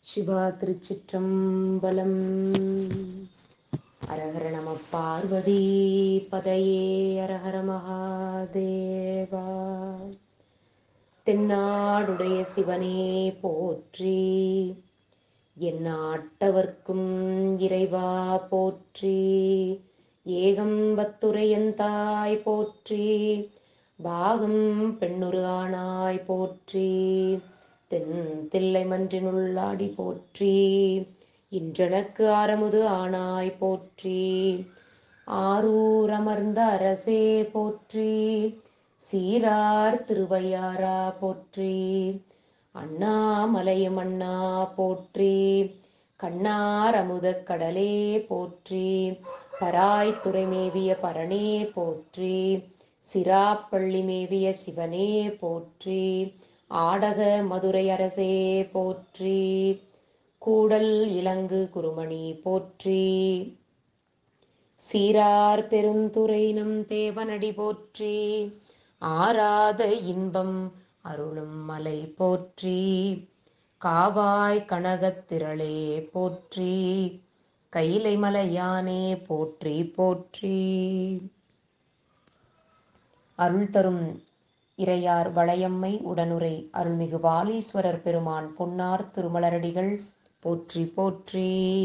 சிவா திருச்சிற்றம்பலம் அரஹர நம பார்வதி பதையே அரஹர மகாதேவா தென்னாடுடைய சிவனே போற்றி எந்நாட்டவர்க்கும் இறைவா போற்றி ஏகம்பத்துரையந்தாய் போற்றி பாகம் பெண்ணுரு ஆனாய் போற்றி தென் தில்லை மன்றினுள்ளாடி போற்றி இன்றனக்கு ஆரமுது ஆனாய் போற்றி ஆரூர் அமர்ந்த அரசே போற்றி சீரார் திருவையாரா போற்றி அண்ணாமலையும் அண்ணா போற்றி கண்ணார் அமுதக் கடலே போற்றி பராய் துறை மேவிய பரணே போற்றி சிராப்பள்ளி மேவிய சிவனே போற்றி ஆடக மதுரை அரசே போற்றி கூடல் இளங்கு குருமணி போற்றி சீரார் பெருந்துரை நம் தேவனடி போற்றி ஆராத இன்பம் அருளும் மலை போற்றி காவாய் கனகத்திரளே போற்றி கைலை மலையானே போற்றி போற்றி அருள் தரும் இறையார் வளையம்மை உடனுரை அருள்மிகு வாலீஸ்வரர் பெருமான் பொன்னார் திருமலரடிகள் போற்றி போற்றி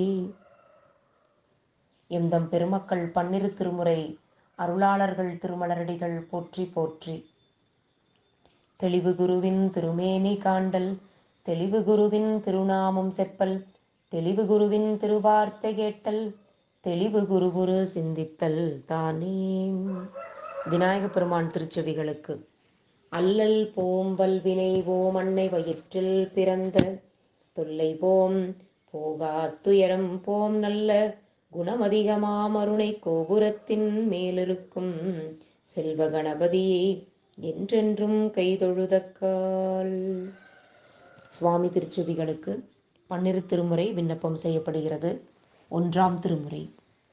எந்தம் பெருமக்கள் பன்னிரு திருமுறை அருளாளர்கள் திருமலரடிகள் போற்றி போற்றி தெளிவு குருவின் திருமேனி காண்டல் தெளிவு குருவின் திருநாமம் செப்பல் தெளிவு குருவின் திருவார்த்தை கேட்டல் தெளிவு குரு குரு சிந்தித்தல் தானே விநாயக பெருமான் திருச்செவிகளுக்கு அல்லல் போம்பல் வினை ஓம் அன்னை வயிற்றில் பிறந்த தொல்லை போம் போகா துயரம் போம் நல்ல குணமதிகமாம் அருணை கோபுரத்தின் மேலிருக்கும் செல்வ கணபதியை என்றென்றும் கைதொழுதக்கால் சுவாமி திருச்சுவிகளுக்கு பன்னிரு திருமுறை விண்ணப்பம் செய்யப்படுகிறது ஒன்றாம் திருமுறை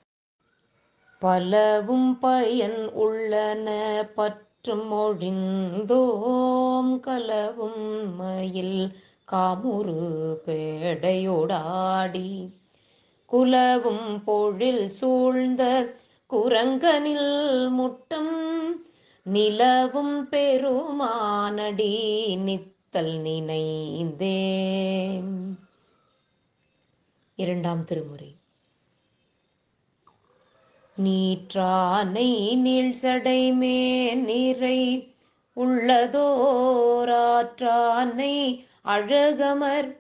பலவும் பயன் உள்ளன பற்றும் ஒழிந்தோம் கலவும் மயில் காமுறு பேடையோடாடி குலவும் பொழில் சூழ்ந்த குரங்கனில் முட்டம் நிலவும் பெருமானடி நித்தல் நினைந்தே இரண்டாம் திருமுறை நீற்றானை நீழ்சடை மேநிறை உள்ளதோராற்றானை அழகமர்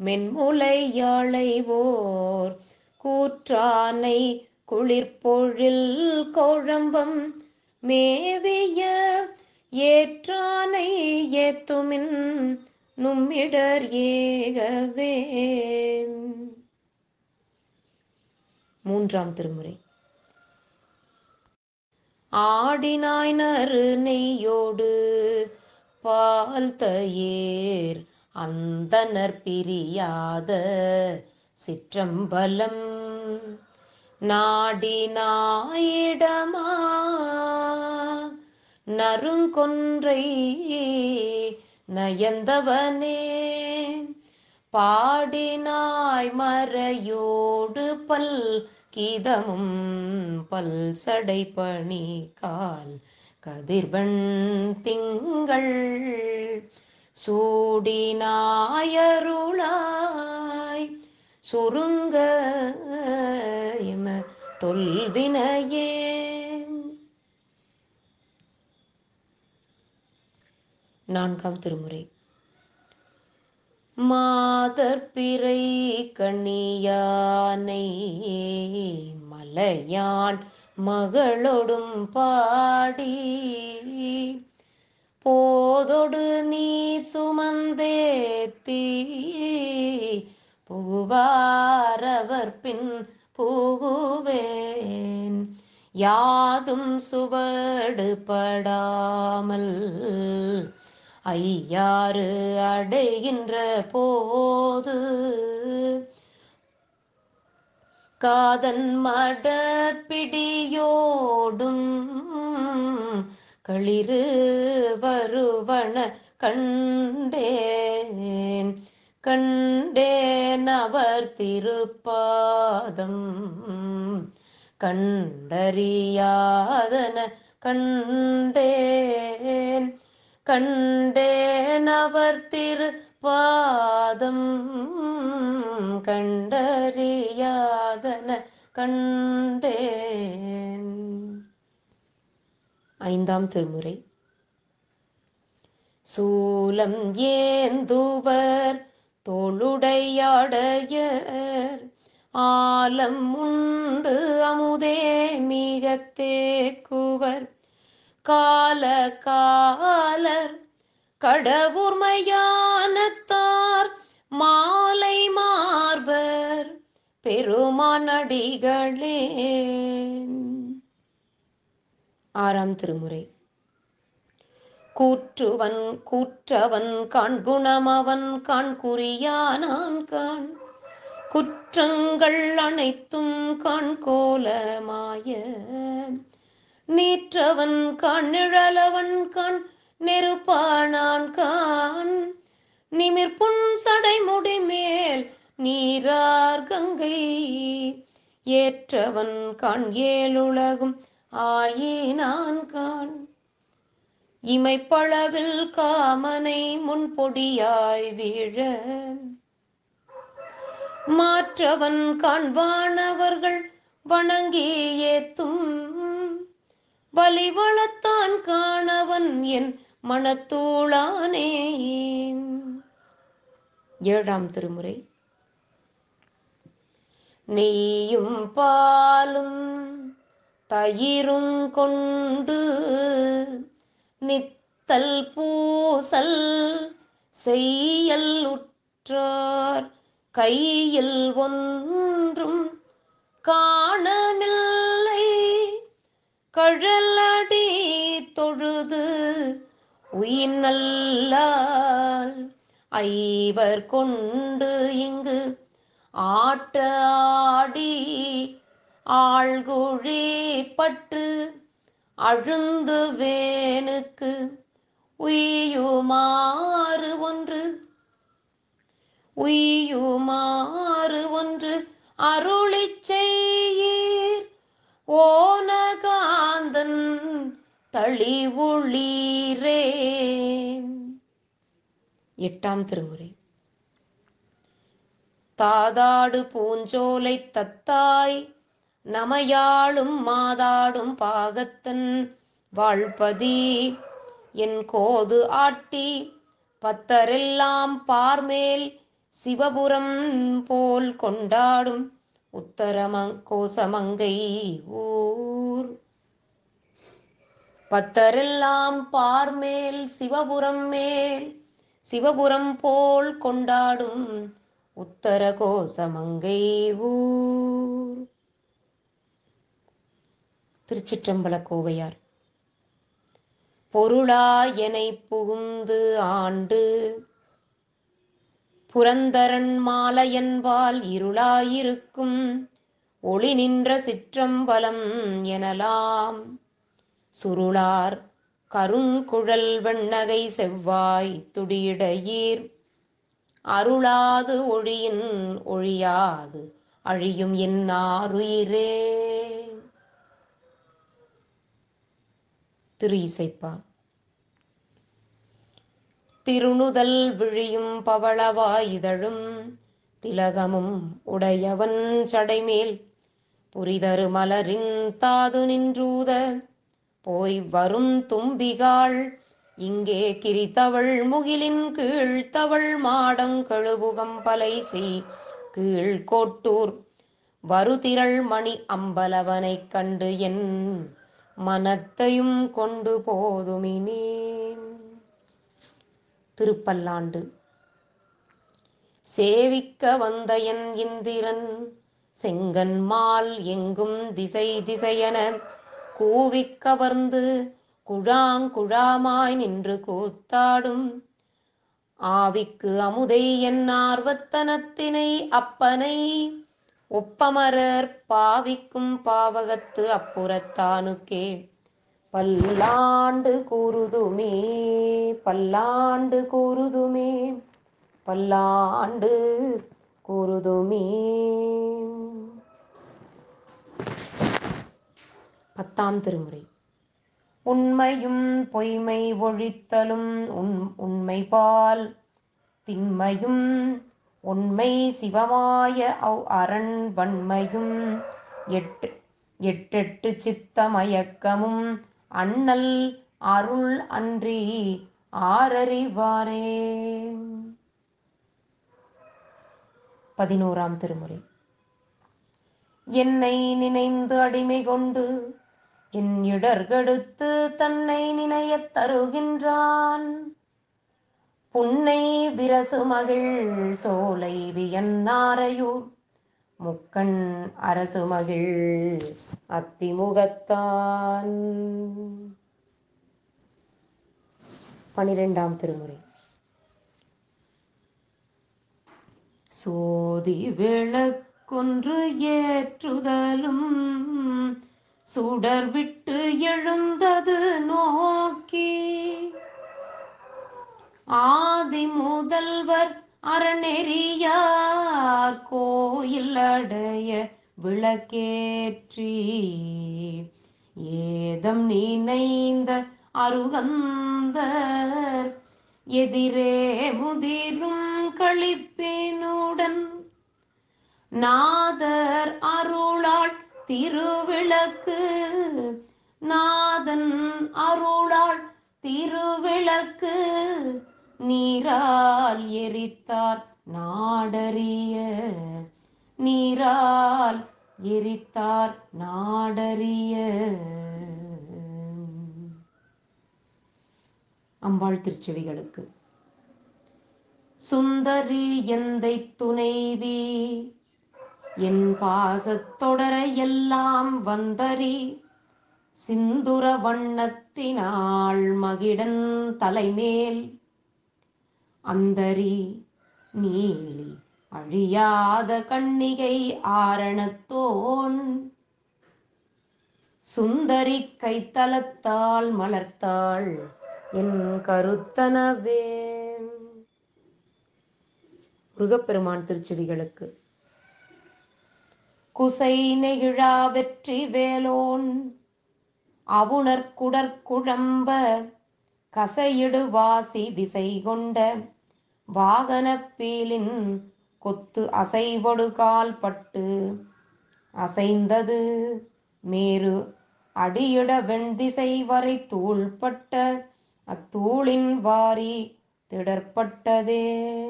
மென்முலையாளைவோர் கூற்றானை குளிர்பொழில் கோழம்பம் மேவிய ஏற்றானை ஏத்துமின் நும்மிடர் ஏகவே மூன்றாம் திருமுறை ஆடினாய் நறு நெய்யோடு பால் தயிர் அந்தனர் பிரியாத சிற்றம்பலம் நாடினாயிடமா நறுங்கொன்றை நயந்தவனே பாடினாய் மறையோடு பல் கீதமும் பல் சடை பணி கால் கதிர்வன் திங்கள் சூடினாயருளாய் சுருங்க இம தொல்வினையே நான்காம் திருமுறை மாதற்பிறை கண்ணியானை மலையான் மகளொடும் பாடி போதொடு நீர் சுமந்தேத்தி புகுவாரவர் பின் புகுவேன் யாதும் சுவடு படாமல் ஐயாறு அடைகின்ற போது காதன் மடப்பிடியோடும் களிறு வருவன கண்டேன் கண்டேன் அவர் திருப்பாதம் கண்டறியாதன கண்டேன் கண்டேன் அவர் திருப்பாதம் கண்டறியாதன கண்டேன் ஐந்தாம் திருமுறை சூலம் ஏந்துவர் தோளுடையாடையர் ஆலம் உண்டு அமுதே மிக தேக்குவர் கால காலர் கடவுர்மையானத்தார் மாலை மார்பர் பெருமானடிகளே ஆறாம் திருமுறை கூற்றுவன் கூற்றவன் காண் குணமவன் காண் குறியானான் காண் குற்றங்கள் அனைத்தும் காண் கோலமாய நீற்றவன் காண் நிழலவன் காண் நெருப்பானான் காண் நிமிர்புன் சடைமுடி மேல் நீரார் கங்கை ஏற்றவன் காண் ஏழுலகும் ஆயினான் காண் இமைப்பளவில் காமனை முன்பொடியாய் வீழ மாற்றவன் காண்பானவர்கள் வணங்கி ஏத்தும் வலிவளத்தான் காணவன் என் மனத்தூளானே ஏழாம் திருமுறை நெய்யும் பாலும் தயிரும் கொண்டு நித்தல் பூசல் செய்யல் உற்றார் கையில் ஒன்றும் காணமில்லை கழலடி தொழுது உயிர்நல்லால் ஐவர் கொண்டு இங்கு ஆட்ட ஆடி ஆழ்குழி பட்டு அழுந்து வேனுக்கு உய்யுமாறு ஒன்று உய்யுமாறு ஒன்று அருளிச் செய்யீர் ஓனகாந்தன் தளிவுளீரே எட்டாம் திருமுறை தாதாடு பூஞ்சோலை தத்தாய் நமையாளும் மாதாடும் பாகத்தன் வாழ்பதி என் கோது ஆட்டி பத்தரெல்லாம் பார்மேல் சிவபுரம் போல் கொண்டாடும் உத்தரமங் கோசமங்கை ஊர் பத்தரெல்லாம் பார்மேல் சிவபுரம் மேல் சிவபுரம் போல் கொண்டாடும் உத்தர கோசமங்கை ஊர் திருச்சிற்றம்பல கோவையார் பொருளாயனை புகுந்து ஆண்டு புரந்தரன் மாலையன்பால் இருளாயிருக்கும் ஒளி நின்ற சிற்றம்பலம் எனலாம் சுருளார் கருங்குழல் வெண்ணகை செவ்வாய் துடியிடையீர் அருளாது ஒழியின் ஒழியாது அழியும் என்னாருயிரே திரு இசைப்பா திருணுதல் விழியும் பவளவாயுதழும் திலகமும் உடையவன் சடைமேல் புரிதரு மலரின் தாது நின்றூத போய் வரும் தும்பிகாள் இங்கே கிரித்தவள் முகிலின் கீழ் தவள் மாடம் கழுவுகம் பலை செய் கீழ் கோட்டூர் வருதிரள் மணி அம்பலவனைக் கண்டு என் மனத்தையும் கொண்டு போதுமினே திருப்பல்லாண்டு சேவிக்க வந்த என் இந்திரன் செங்கன்மால் எங்கும் திசை திசையென கூவிக் கவர்ந்து குழாங்குழாமாய் நின்று கூத்தாடும் ஆவிக்கு அமுதை என் ஆர்வத்தனத்தினை அப்பனை ஒப்பமரர் பாவிக்கும் பாவகத்து அப்புறத்தானுக்கே பல்லாண்டு கூறுதுமே பல்லாண்டு கூறுதுமே பல்லாண்டு கூறுதுமே பத்தாம் திருமுறை உண்மையும் பொய்மை ஒழித்தலும் உண் உண்மைபால் திண்மையும் உண்மை சிவமாய அவ் அரண் வன்மையும் எட்டு எட்டெட்டு சித்தமயக்கமும் அண்ணல் அருள் அன்றி ஆரறிவாரே பதினோராம் திருமுறை என்னை நினைந்து அடிமை கொண்டு என் இடர்கெடுத்து தன்னை நினையத் தருகின்றான் புன்னை விரசு மகிழ் சோலை வியன்னாரையூர் முக்கண் அரசு மகிழ் அத்திமுகத்தான் பனிரெண்டாம் திருமுறை சோதி விளக்கொன்று ஏற்றுதலும் சுடர் விட்டு எழுந்தது நோக்கி ஆதி முதல்வர் அறநெறியார் கோயில் அடைய விளக்கேற்றி ஏதம் நினைந்த அருகந்தர் எதிரே முதிரும் களிப்பினுடன் நாதர் அருளாள் திருவிளக்கு நாதன் அருளாள் திருவிளக்கு நீரால் எரித்தார் நாடறிய நீரால் எரித்தார் நாடறிய அம்பாள் திருச்செவிகளுக்கு சுந்தரி எந்தை துணைவி என் பாசத்தொடர எல்லாம் வந்தரி சிந்துர வண்ணத்தினாள் மகிடன் தலைமேல் அந்தரி நீலி அழியாத கண்ணிகை ஆரணத்தோன் சுந்தரி கைத்தலத்தால் மலர்த்தாள் என் கருத்தனவே முருகப்பெருமான் திருச்செவிகளுக்கு குசை நெகிழா வெற்றி வேலோன் அவுணர் குடற்குழம்ப கசையிடு வாசி விசை கொண்ட வாகனப் பீலின் கொத்து அசைவடு கால் பட்டு அசைந்தது மேரு அடியிட வெண்திசை வரை தூள்பட்ட அத்தூளின் வாரி திடற்பட்டதே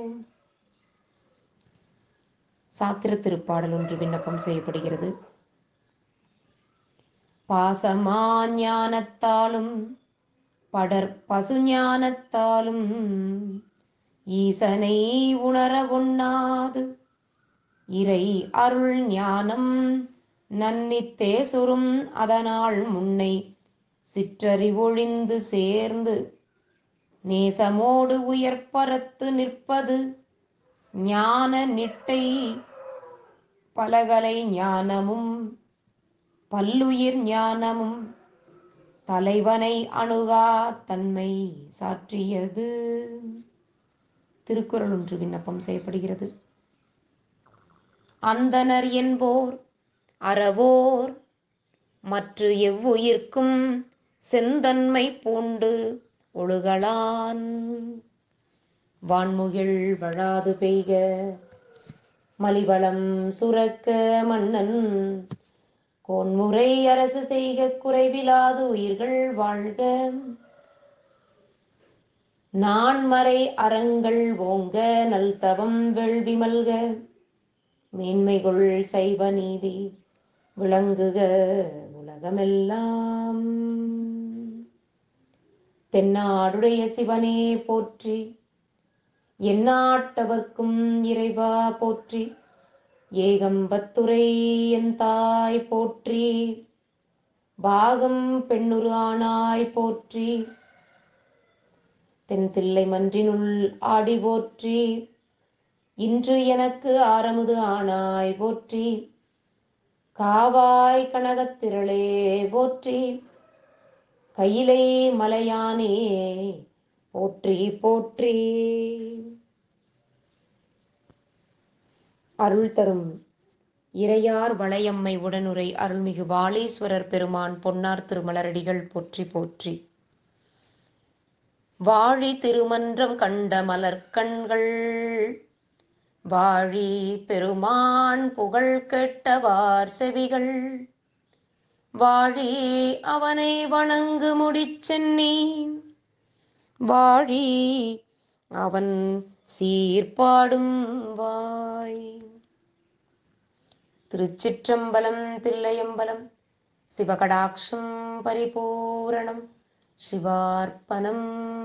சாத்திர திருப்பாடல் ஒன்று விண்ணப்பம் செய்யப்படுகிறது பாசமா ஞானத்தாலும் படர் பசுஞானத்தாலும் ஈசனை உணர உண்ணாது இறை அருள் ஞானம் நன்னித்தே சுரும் அதனால் முன்னை சிற்றறிவொழிந்து சேர்ந்து நேசமோடு உயர்பரத்து நிற்பது ஞான நிட்டை பலகலை ஞானமும் பல்லுயிர் ஞானமும் தலைவனை அணுகா தன்மை சாற்றியது திருக்குறள் ஒன்று விண்ணப்பம் செய்யப்படுகிறது அந்தனர் என்போர் அறவோர் மற்ற எவ்வுயிர்க்கும் செந்தன்மை பூண்டு ஒழுகலான் வான்முகில் வழாது பெய்க மலிவளம் சுரக்க மன்னன் கோன்முறை அரசு செய்க குறைவிலாது உயிர்கள் வாழ்க நான்மறை அறங்கள் ஓங்க நல்தவம் வெள்வி மல்க மேன்மைகொள் சைவ நீதி விளங்குக உலகமெல்லாம் தென்னாடுடைய சிவனே போற்றி எந்நாட்டவர்க்கும் இறைவா போற்றி ஏகம்பத்துரை என் தாய் போற்றி பாகம் பெண்ணுரு ஆனாய் போற்றி தென் தில்லை மன்றினுள் ஆடி போற்றி இன்று எனக்கு ஆரமுது ஆனாய் போற்றி காவாய் கனகத்திரளே போற்றி கையிலை மலையானே போற்றி போற்றி அருள் தரும் இறையார் வளையம்மை உடனுரை அருள்மிகு வாளீஸ்வரர் பெருமான் பொன்னார் திருமலரடிகள் போற்றி போற்றி வாழி திருமன்றம் கண்ட மலர்கண்கள் வாழி பெருமான் புகழ் கெட்டவார் செவிகள் வாழி அவனை வணங்கு முடிச்சென்னி வாழி அவன் சீர்பாடும் வாய் திருச்சிற்றம்பலம் தில்லையம்பலம் சிவகடாட்சம் பரிபூரணம் சிவார்ப்பணம்